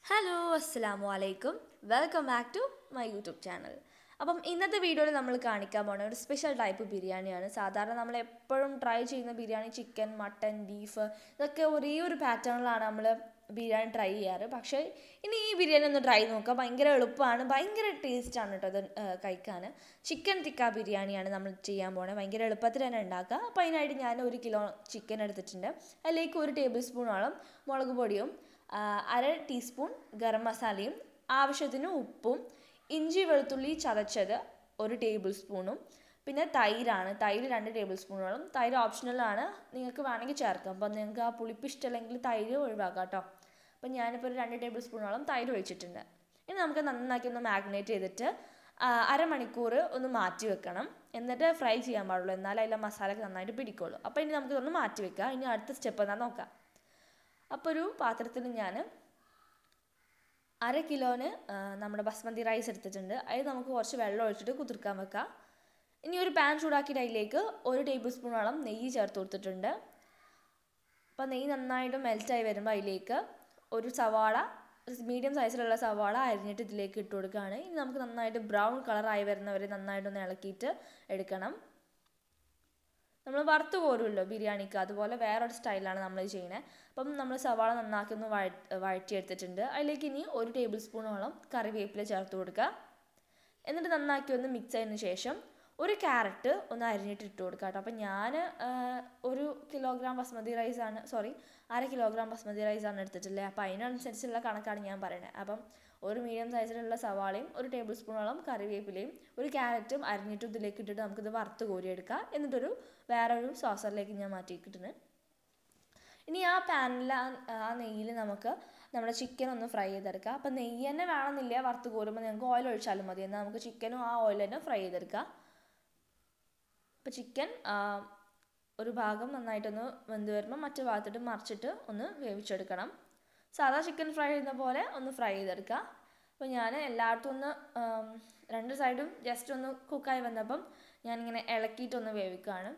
hello അസ്സലാമു അലൈക്കും welcome back to my YouTube channel അപ്പം ഇന്നത്തെ വീഡിയോയിൽ നമ്മൾ കാണിക്കാൻ പോകുന്ന ഒരു സ്പെഷ്യൽ ടൈപ്പ് ബിരിയാണിയാണ് സാധാരണ നമ്മൾ എപ്പോഴും ട്രൈ ചെയ്യുന്ന ബിരിയാണി ചിക്കൻ മട്ടൻ ബീഫ് ഇതൊക്കെ ഒരേ ഒരു പാറ്റേണിലാണ് നമ്മൾ ബിരിയാണി ട്രൈ ചെയ്യാറ് പക്ഷേ ഇനി ഈ ബിരിയാണി ഒന്ന് ട്രൈ നോക്കാം ഭയങ്കര എളുപ്പമാണ് ഭയങ്കര ടേസ്റ്റാണ് കേട്ടോ അത് കഴിക്കാൻ ചിക്കൻ ടിക്ക ബിരിയാണിയാണ് നമ്മൾ ചെയ്യാൻ പോകുന്നത് ഭയങ്കര എളുപ്പത്തിൽ തന്നെ ഉണ്ടാക്കുക അപ്പോൾ അതിനായിട്ട് ഞാൻ ഒരു കിലോ ചിക്കൻ എടുത്തിട്ടുണ്ട് അതിലേക്ക് ഒരു ടേബിൾ സ്പൂണോളം മുളക് പൊടിയും ആ, അര ടീസ്പൂൺ ഗരം മസാലയും ആവശ്യത്തിന് ഉപ്പും ഇഞ്ചി വെളുത്തുള്ളി ചതച്ചത് ഒരു ടേബിൾ സ്പൂണും പിന്നെ തൈരാണ് തൈര് രണ്ട് ടേബിൾ സ്പൂണോളം തൈര് ഓപ്ഷണലാണ് നിങ്ങൾക്ക് വേണമെങ്കിൽ ചേർക്കാം അപ്പോൾ നിങ്ങൾക്ക് ആ പുളിപ്പ് ഇഷ്ടമല്ലെങ്കിൽ തൈര് ഒഴിവാക്കാം കേട്ടോ അപ്പോൾ ഞാനിപ്പോൾ ഒരു രണ്ട് ടേബിൾ സ്പൂണോളം തൈര് ഒഴിച്ചിട്ടുണ്ട് ഇനി നമുക്ക് നന്നാക്കി ഒന്ന് മാഗ്നേറ്റ് ചെയ്തിട്ട് ആ, അരമണിക്കൂർ ഒന്ന് മാറ്റി വെക്കണം എന്നിട്ട് ഫ്രൈ ചെയ്യാൻ പാടുള്ളൂ എന്നാലേ അതിലെ മസാല നന്നായിട്ട് പിടിക്കുള്ളൂ അപ്പോൾ ഇനി നമുക്കിതൊന്ന് മാറ്റി വെക്കാം ഇനി അടുത്ത സ്റ്റെപ്പ് എന്താ നോക്കാം അപ്പോൾ ഒരു പാത്രത്തിൽ ഞാൻ അര കിലോന് ആ, നമ്മുടെ ബസ്മതി റൈസ് എടുത്തിട്ടുണ്ട് അതിൽ നമുക്ക് കുറച്ച് വെള്ളം ഒഴിച്ചിട്ട് കുതിർക്കാൻ വെക്കാം ഇനി ഒരു പാൻ ചൂടാക്കിയിട്ട് അതിലേക്ക് ഒരു ടേബിൾ സ്പൂണോളം നെയ്യ് ചേർത്ത് കൊടുത്തിട്ടുണ്ട് അപ്പോൾ നെയ്യ് നന്നായിട്ട് മെൽറ്റായി വരുമ്പോൾ അതിലേക്ക് ഒരു സവാള മീഡിയം സൈസിലുള്ള സവാള അരിഞ്ഞിട്ട് ഇതിലേക്ക് ഇട്ട് കൊടുക്കുകയാണ് ഇനി നമുക്ക് നന്നായിട്ട് ബ്രൗൺ കളറായി വരുന്നവരെ നന്നായിട്ടൊന്ന് ഇളക്കിയിട്ട് എടുക്കണം നമ്മൾ വറുത്ത് കോരുമല്ലോ ബിരിയാണിക്ക് അതുപോലെ വേറൊരു സ്റ്റൈലാണ് നമ്മൾ ചെയ്യുന്നത് അപ്പം നമ്മൾ സവാള നന്നാക്കി ഒന്ന് വഴ വഴറ്റിയെടുത്തിട്ടുണ്ട് അതിലേക്ക് ഇനി ഒരു ടേബിൾ സ്പൂണോളം കറിവേപ്പില ചേർത്ത് കൊടുക്കുക എന്നിട്ട് നന്നാക്കി ഒന്ന് മിക്സ് ചെയ്തതിന് ശേഷം ഒരു ക്യാരറ്റ് ഒന്ന് അരിഞ്ഞിട്ട് ഇട്ട് കൊടുക്കുക കേട്ടോ അപ്പം ഞാൻ ഒരു കിലോഗ്രാം ബസ്മതി റൈസാണ് സോറി അര കിലോഗ്രാം ബസ്മതി റൈസാണ് എടുത്തിട്ടുള്ളത് അപ്പോൾ അതിനനുസരിച്ചുള്ള കണക്കാണ് ഞാൻ പറയുന്നത് അപ്പം ഒരു മീഡിയം സൈസിലുള്ള സവാളയും ഒരു ടേബിൾ സ്പൂണോളം കറിവേപ്പിലയും ഒരു ക്യാരറ്റും അരിഞ്ഞിട്ട് ഇതിലേക്ക് ഇട്ടിട്ട് നമുക്കിത് വറുത്ത് കോരിയെടുക്കാം എന്നിട്ടൊരു വേറൊരു സോസറിലേക്ക് ഞാൻ മാറ്റിയിട്ടിട്ടുണ്ട് ഇനി ആ പാനിൽ ആ നെയ്യിൽ നമുക്ക് നമ്മുടെ ചിക്കൻ ഒന്ന് ഫ്രൈ ചെയ്തെടുക്കാം അപ്പം നെയ്യ് തന്നെ വേണമെന്നില്ല വറുത്ത് കോരുമ്പോൾ നിങ്ങൾക്ക് ഓയിൽ ഒഴിച്ചാലും മതി എന്നാൽ നമുക്ക് ചിക്കനും ആ ഓയിൽ തന്നെ ഫ്രൈ ചെയ്തെടുക്കാം അപ്പോൾ ചിക്കൻ ഒരു ഭാഗം നന്നായിട്ടൊന്ന് വെന്ത് വരുമ്പോൾ മറ്റു ഭാഗത്തിട്ട് മറിച്ചിട്ട് ഒന്ന് വേവിച്ചെടുക്കണം സാധാ ചിക്കൻ ഫ്രൈ ചെയ്യുന്ന പോലെ ഒന്ന് ഫ്രൈ ചെയ്തെടുക്കുക അപ്പോൾ ഞാൻ എല്ലായിടത്തും ഒന്ന് ആം, രണ്ട് സൈഡും ജസ്റ്റ് ഒന്ന് കുക്കായി വന്നപ്പം ഞാനിങ്ങനെ ഇളക്കിയിട്ടൊന്ന് വേവിക്കുകയാണ്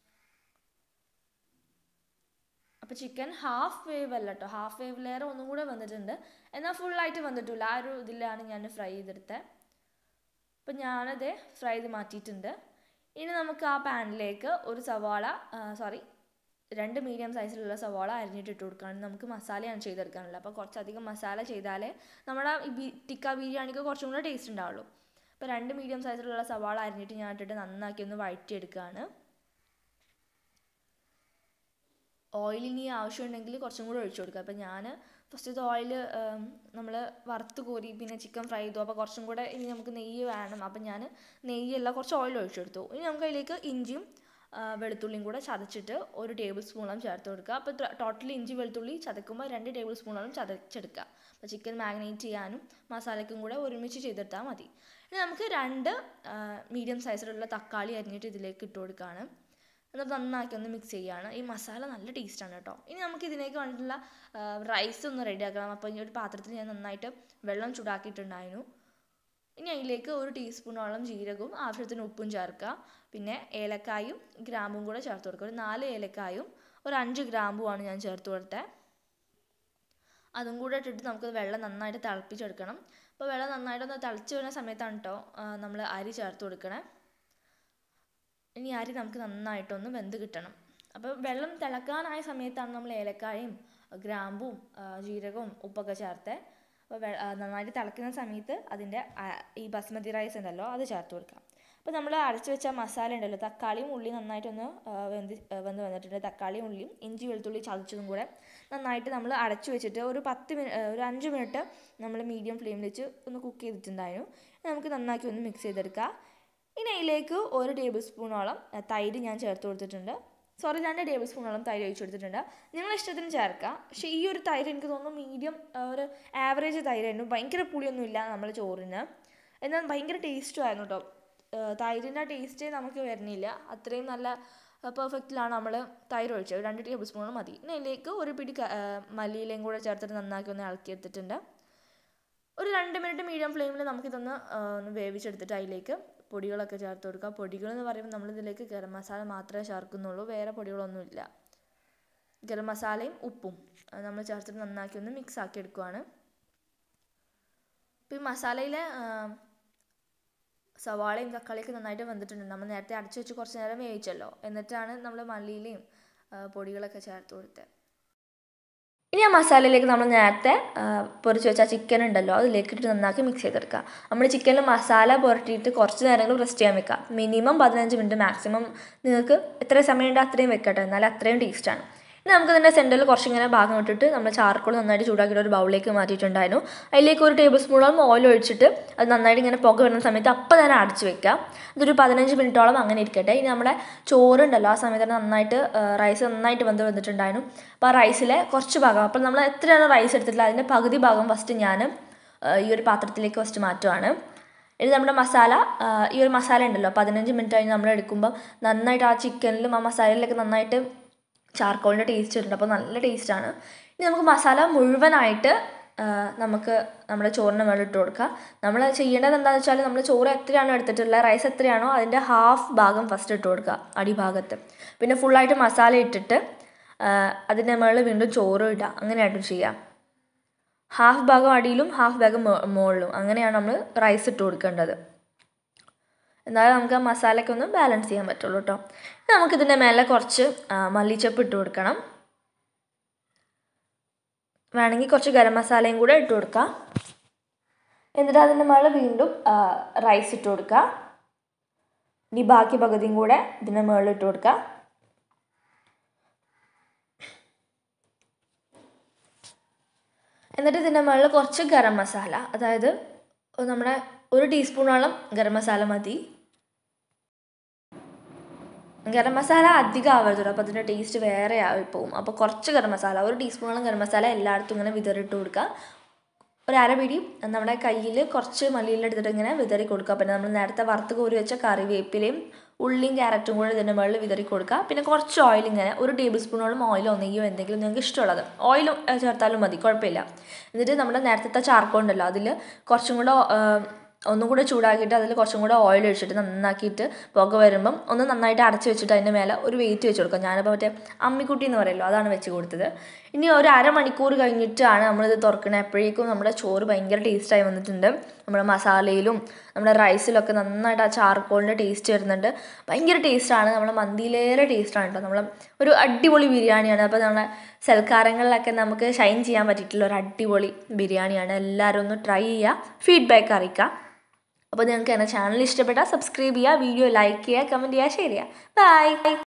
അപ്പോൾ ചിക്കൻ ഹാഫ് വേവ് അല്ല കേട്ടോ ഹാഫ് വേവിലേറെ ഒന്നും കൂടെ വന്നിട്ടുണ്ട് എന്നാൽ ഫുള്ളായിട്ട് വന്നിട്ടില്ല ആ ഒരു ഇതിലാണ് ഞാൻ ഫ്രൈ ചെയ്തെടുത്തത് അപ്പം ഞാനത് ഫ്രൈ ചെയ്ത് മാറ്റിയിട്ടുണ്ട് ഇനി നമുക്ക് ആ പാനിലേക്ക് ഒരു സവാള സോറി രണ്ട് മീഡിയം സൈസിലുള്ള സവാള അരിഞ്ഞിട്ട് ഇട്ട് കൊടുക്കുകയാണ് നമുക്ക് മസാലയാണ് ചെയ്തെടുക്കാനുള്ളത് അപ്പോൾ കുറച്ചധികം മസാല ചെയ്താലേ നമ്മുടെ ഈ ബി ടിക്ക ബിരിയാണിക്ക് കുറച്ചും കൂടെ ടേസ്റ്റ് ഉണ്ടാവുള്ളൂ അപ്പോൾ രണ്ട് മീഡിയം സൈസിലുള്ള സവാള അരിഞ്ഞിട്ട് ഞാൻ ഇട്ടിട്ട് നന്നാക്കി ഒന്ന് വഴറ്റിയെടുക്കുകയാണ് ഓയിൽ ഇനി ആവശ്യമുണ്ടെങ്കിൽ കുറച്ചും കൂടെ ഒഴിച്ചു കൊടുക്കുക അപ്പോൾ ഞാൻ ഫസ്റ്റത്തെ ഓയിൽ നമ്മൾ വറുത്ത് കോരി പിന്നെ ചിക്കൻ ഫ്രൈ ചെയ്തു അപ്പോൾ കുറച്ചും കൂടെ ഇനി നമുക്ക് നെയ്യ് വേണം അപ്പം ഞാൻ നെയ്യല്ല കുറച്ച് ഓയിൽ ഒഴിച്ചെടുത്തു ഇനി നമുക്ക് അതിലേക്ക് ഇഞ്ചിയും ആ, വെളുത്തുള്ളിയും കൂടെ ചതച്ചിട്ട് ഒരു ടേബിൾ സ്പൂണോളം ചേർത്ത് കൊടുക്കുക അപ്പോൾ ടോട്ടലി ഇഞ്ചി വെളുത്തുള്ളി ചതക്കുമ്പോൾ രണ്ട് ടേബിൾ സ്പൂണോളം ചതച്ചെടുക്കുക അപ്പോൾ ചിക്കൻ മാഗ്നേറ്റ് ചെയ്യാനും മസാലയ്ക്കും കൂടെ ഒരുമിച്ച് ചെയ്തെടുത്താൽ മതി ഇനി നമുക്ക് രണ്ട് മീഡിയം സൈസിലുള്ള തക്കാളി അരിഞ്ഞിട്ട് ഇതിലേക്ക് ഇട്ട് കൊടുക്കുകയാണ് എന്നിട്ട് നന്നാക്കി ഒന്ന് മിക്സ് ചെയ്യുകയാണ് ഈ മസാല നല്ല ടേസ്റ്റാണ് കേട്ടോ ഇനി നമുക്ക് ഇതിലേക്ക് വേണ്ടിയിട്ടുള്ള റൈസ് ഒന്ന് റെഡിയാക്കണം അപ്പോൾ ഈ ഒരു പാത്രത്തിൽ ഞാൻ നന്നായിട്ട് വെള്ളം ചൂടാക്കിയിട്ടുണ്ടായിരുന്നു ഇനി അതിലേക്ക് ഒരു ടീസ്പൂണോളം ജീരകവും ആവശ്യത്തിന് ഉപ്പും ചേർക്കുക പിന്നെ ഏലക്കായും ഗ്രാമ്പും കൂടെ ചേർത്ത് കൊടുക്കുക ഒരു നാല് ഏലക്കായും ഒരു അഞ്ച് ഗ്രാമ്പുമാണ് ഞാൻ ചേർത്ത് കൊടുത്തത് അതും കൂടെ ഇട്ടിട്ട് നമുക്ക് വെള്ളം നന്നായിട്ട് തിളപ്പിച്ചെടുക്കണം അപ്പോൾ വെള്ളം നന്നായിട്ടൊന്ന് തിളച്ച് വരുന്ന സമയത്താണ് കേട്ടോ നമ്മൾ അരി ചേർത്ത് കൊടുക്കണേ ഇനി അരി നമുക്ക് നന്നായിട്ടൊന്ന് വെന്ത് കിട്ടണം അപ്പോൾ വെള്ളം തിളക്കാനായ സമയത്താണ് നമ്മൾ ഏലക്കായും ഗ്രാമ്പും ആ, ജീരകവും ഉപ്പൊക്കെ ചേർത്ത് അപ്പോൾ വെ- ആ, നന്നായിട്ട് തിളക്കുന്ന സമയത്ത് അതിൻ്റെ ആ, ഈ ബസ്മതി റൈസ് ഉണ്ടല്ലോ അത് ചേർത്ത് കൊടുക്കാം അപ്പോൾ നമ്മൾ അരച്ച് വെച്ച മസാല ഉണ്ടല്ലോ തക്കാളിയും ഉള്ളി നന്നായിട്ടൊന്ന് ആ, വെന്ത് ആ, വെന്ത് വന്നിട്ടുണ്ട് തക്കാളിയും ഉള്ളിയും ഇഞ്ചി വെളുത്തുള്ളി ചതച്ചതും കൂടെ നന്നായിട്ട് നമ്മൾ അടച്ചു വെച്ചിട്ട് ഒരു പത്ത് മിനിറ്റ് ഒരു അഞ്ച് മിനിറ്റ് നമ്മൾ മീഡിയം ഫ്ലെയിമിൽ വെച്ച് ഒന്ന് കുക്ക് ചെയ്തിട്ടുണ്ടായിരുന്നു ഇനി നമുക്ക് നന്നാക്കി ഒന്ന് മിക്സ് ചെയ്തെടുക്കാം ഇനി അതിലേക്ക് ഒരു ടേബിൾ സ്പൂണോളം അഹ്, തൈര് ഞാൻ ചേർത്ത് കൊടുത്തിട്ടുണ്ട് സോറി രണ്ട് ടേബിൾ സ്പൂണോളം തൈര് ഒഴിച്ച് കൊടുത്തിട്ടുണ്ട് നിങ്ങളുടെ ഇഷ്ടത്തിന് ചേർക്കാം പക്ഷേ ഈ ഒരു തൈര് എനിക്ക് തോന്നുന്നു മീഡിയം ഒരു ആവറേജ് തൈരായിരുന്നു ഭയങ്കര പുളിയൊന്നും ഇല്ല നമ്മൾ ചോറിന് എന്നാൽ ഭയങ്കര ടേസ്റ്റും ആയിരുന്നു കേട്ടോ തൈരിൻ്റെ ടേസ്റ്റ് നമുക്ക് വരുന്നില്ല അത്രയും നല്ല പെർഫെക്റ്റിലാണ് നമ്മൾ തൈര് ഒഴിച്ചത് രണ്ട് ടേബിൾ സ്പൂൺ മതി ഇനി അതിലേക്ക് ഒരു പിടി ക- ആ, മല്ലിയിലയും കൂടെ ചേർത്തിട്ട് നന്നാക്കി ഒന്ന് ഇളക്കിയെടുത്തിട്ടുണ്ട് ഒരു രണ്ട് മിനിറ്റ് മീഡിയം ഫ്ലെയിമിൽ നമുക്കിതൊന്ന് ആ, ഒന്ന് വേവിച്ചെടുത്തിട്ട് അതിലേക്ക് പൊടികളൊക്കെ ചേർത്ത് കൊടുക്കുക പൊടികൾ എന്ന് പറയുമ്പോൾ നമ്മളിതിലേക്ക് ഗരം മസാല മാത്രമേ ചേർക്കുന്നുള്ളൂ വേറെ പൊടികളൊന്നുമില്ല ഗരം മസാലയും ഉപ്പും അത് നമ്മൾ ചേർത്തിട്ട് നന്നാക്കി ഒന്ന് മിക്സ് ആക്കി എടുക്കുവാണ് ഇപ്പോൾ ഈ മസാലയിലെ സവാളയും തക്കാളിയൊക്കെ നന്നായിട്ട് വെന്തിട്ടുണ്ട് നമ്മൾ നേരത്തെ അടച്ചു വെച്ച് കുറച്ച് നേരം വേവിച്ചല്ലോ എന്നിട്ടാണ് നമ്മൾ മല്ലിയിലയും പൊടികളൊക്കെ ചേർത്ത് കൊടുത്തത് ഇനി ആ മസാലയിലേക്ക് നമ്മൾ നേരത്തെ പൊരിച്ച് വെച്ച ചിക്കൻ ഉണ്ടല്ലോ അതിലേക്ക് ഇട്ട് നന്നാക്കി മിക്സ് ചെയ്തെടുക്കുക നമ്മൾ ചിക്കനിൽ മസാല പുരട്ടിയിട്ട് കുറച്ച് നേരങ്ങൾ റെസ്റ്റ് ചെയ്യാൻ വെക്കുക മിനിമം പതിനഞ്ച് മിനിറ്റ് മാക്സിമം നിങ്ങൾക്ക് എത്ര സമയം ഉണ്ട് അത്രയും വെക്കട്ടെ എന്നാൽ അത്രയും ടേസ്റ്റാണ് ഇനി നമുക്ക് ഇതിൻ്റെ സെൻറ്ററിൽ കുറച്ചിങ്ങനെ ഭാഗം ഇട്ടിട്ട് നമ്മൾ ചാർക്കോൾ നന്നായിട്ട് ചൂടാക്കിയിട്ട് ഒരു ബൗളിലേക്ക് മാറ്റിയിട്ടുണ്ടായിരുന്നു അതിലേക്ക് ഒരു ടേബിൾ സ്പൂണോളം ഓയിൽ ഒഴിച്ചിട്ട് അത് നന്നായിട്ട് ഇങ്ങനെ പുക വരുന്ന സമയത്ത് അപ്പം തന്നെ അടച്ച് വെക്കുക ഇതൊരു പതിനഞ്ച് മിനിറ്റോളം അങ്ങനെ ഇരിക്കട്ടെ ഇനി നമ്മുടെ ചോറുണ്ടല്ലോ ആ സമയത്ത് തന്നെ നന്നായിട്ട് റൈസ് നന്നായിട്ട് വെന്ത് വന്നിട്ടുണ്ടായിരുന്നു അപ്പോൾ ആ റൈസിലെ കുറച്ച് ഭാഗം അപ്പോൾ നമ്മൾ എത്രയാണ് റൈസ് എടുത്തിട്ടില്ല അതിൻ്റെ പകുതി ഭാഗം ഫസ്റ്റ് ഞാൻ ഈ ഒരു പാത്രത്തിലേക്ക് ഫസ്റ്റ് മാറ്റുവാണ് ഇനി നമ്മുടെ മസാല ഈ ഒരു മസാല ഉണ്ടല്ലോ പതിനഞ്ച് മിനിറ്റ് കഴിഞ്ഞ് നമ്മൾ എടുക്കുമ്പോൾ നന്നായിട്ട് ആ ചിക്കനിലും ആ മസാലയിലൊക്കെ നന്നായിട്ട് ചാർക്കോളിൻ്റെ ടേസ്റ്റ് വരുന്നുണ്ട് അപ്പോൾ നല്ല ടേസ്റ്റാണ് ഇനി നമുക്ക് മസാല മുഴുവനായിട്ട് നമുക്ക് നമ്മുടെ ചോറിന് മേളിൽ ഇട്ട് കൊടുക്കുക നമ്മൾ ചെയ്യേണ്ടത് എന്താണെന്ന് വെച്ചാൽ നമ്മൾ ചോറ് എത്രയാണോ എടുത്തിട്ടുള്ളത് റൈസ് എത്രയാണോ അതിൻ്റെ ഹാഫ് ഭാഗം ഫസ്റ്റ് ഇട്ട് കൊടുക്കുക അടിഭാഗത്ത് പിന്നെ ഫുള്ളായിട്ട് മസാല ഇട്ടിട്ട് അതിൻ്റെ മുകളിൽ വീണ്ടും ചോറ് ഇടുക അങ്ങനെയായിട്ടും ചെയ്യാം ഹാഫ് ഭാഗം അടിയിലും ഹാഫ് ഭാഗം മുകളിലും അങ്ങനെയാണ് നമ്മൾ റൈസ് ഇട്ട് കൊടുക്കേണ്ടത് എന്നാലും നമുക്ക് ആ മസാലയ്ക്ക് ഒന്ന് ബാലൻസ് ചെയ്യാൻ പറ്റുള്ളൂ കേട്ടോ നമുക്കിതിൻ്റെ മേലെ കുറച്ച് മല്ലിച്ചപ്പ് ഇട്ട് കൊടുക്കണം വേണമെങ്കിൽ കുറച്ച് ഗരം മസാലയും കൂടെ ഇട്ട് കൊടുക്കാം എന്നിട്ട് അതിൻ്റെ മേലെ വീണ്ടും റൈസ് ഇട്ട് കൊടുക്കുക ഇനി ബാക്കി പകുതിയും കൂടെ ഇതിൻ്റെ മുകളിൽ ഇട്ട് കൊടുക്കുക എന്നിട്ട് ഇതിൻ്റെ മുകളിൽ കുറച്ച് ഗരം മസാല അതായത് നമ്മുടെ ഒരു ടീസ്പൂണോളം ഗരം മസാല മതി ഗരം മസാല അധികം ആവരുതല്ലോ അപ്പോൾ അതിൻ്റെ ടേസ്റ്റ് വേറെ ആയി പോകും അപ്പോൾ കുറച്ച് ഗരം മസാല ഒരു ടീസ്പൂണോളം ഗരം മസാല എല്ലായിടത്തും ഇങ്ങനെ വിതറിട്ട് കൊടുക്കുക ഒരു അരപിടി നമ്മുടെ കയ്യിൽ കുറച്ച് മല്ലിയിലെടുത്തിട്ട് ഇങ്ങനെ വിതറി കൊടുക്കുക പിന്നെ നമ്മൾ നേരത്തെ വറുത്ത് കോരി വെച്ച കറിവേപ്പിലയും ഉള്ളിയും ക്യാരറ്റും കൂടെ ഇതിൻ്റെ മുകളിൽ വിതറി കൊടുക്കുക പിന്നെ കുറച്ച് ഓയിൽ ഇങ്ങനെ ഒരു ടേബിൾ സ്പൂണോളം ഓയിലോ നെയ്യോ എന്തെങ്കിലും നിങ്ങൾക്ക് ഇഷ്ടമുള്ളത് ഓയിലും ചേർത്താലും മതി കുഴപ്പമില്ല എന്നിട്ട് നമ്മുടെ നേരത്തെ ചാർക്കോ ഉണ്ടല്ലോ അതിൽ കുറച്ചും കൂടെ ഒന്നും കൂടെ ചൂടാക്കിയിട്ട് അതിൽ കുറച്ചും കൂടെ ഓയിൽ ഒഴിച്ചിട്ട് നന്നാക്കിയിട്ട് പുക വരുമ്പം ഒന്ന് നന്നായിട്ട് അടച്ച് വെച്ചിട്ട് അതിൻ്റെ മേലെ ഒരു വെയിറ്റ് വെച്ച് കൊടുക്കാം ഞാനിപ്പോൾ മറ്റേ അമ്മിക്കുട്ടി എന്ന് പറയുമല്ലോ അതാണ് വെച്ച് കൊടുത്തത് ഇനി ഒരു അരമണിക്കൂർ കഴിഞ്ഞിട്ടാണ് നമ്മളിത് തുറക്കണത് അപ്പോഴേക്കും നമ്മുടെ ചോറ് ഭയങ്കര ടേസ്റ്റായി വന്നിട്ടുണ്ട് നമ്മുടെ മസാലയിലും നമ്മുടെ റൈസിലൊക്കെ നന്നായിട്ട് ആ ചാർക്കോളിൻ്റെ ടേസ്റ്റ് വരുന്നുണ്ട് ഭയങ്കര ടേസ്റ്റാണ് നമ്മളെ മന്തിയിലേറെ ടേസ്റ്റാണ് കേട്ടോ നമ്മൾ ഒരു അടിപൊളി ബിരിയാണിയാണ് അപ്പോൾ നമ്മളെ സൽക്കാരങ്ങളിലൊക്കെ നമുക്ക് ഷൈൻ ചെയ്യാൻ പറ്റിയിട്ടുള്ള ഒരു അടിപൊളി ബിരിയാണിയാണ് എല്ലാവരും ഒന്ന് ട്രൈ ചെയ്യുക ഫീഡ്ബാക്ക് അറിയിക്കുക അപ്പോൾ നിങ്ങൾക്ക് എൻ്റെ ചാനൽ ഇഷ്ടപ്പെട്ടാൽ സബ്സ്ക്രൈബ് ചെയ്യുക വീഡിയോ ലൈക്ക് ചെയ്യുക കമൻറ്റ് ചെയ്യുക ഷെയർ ചെയ്യുക ബൈ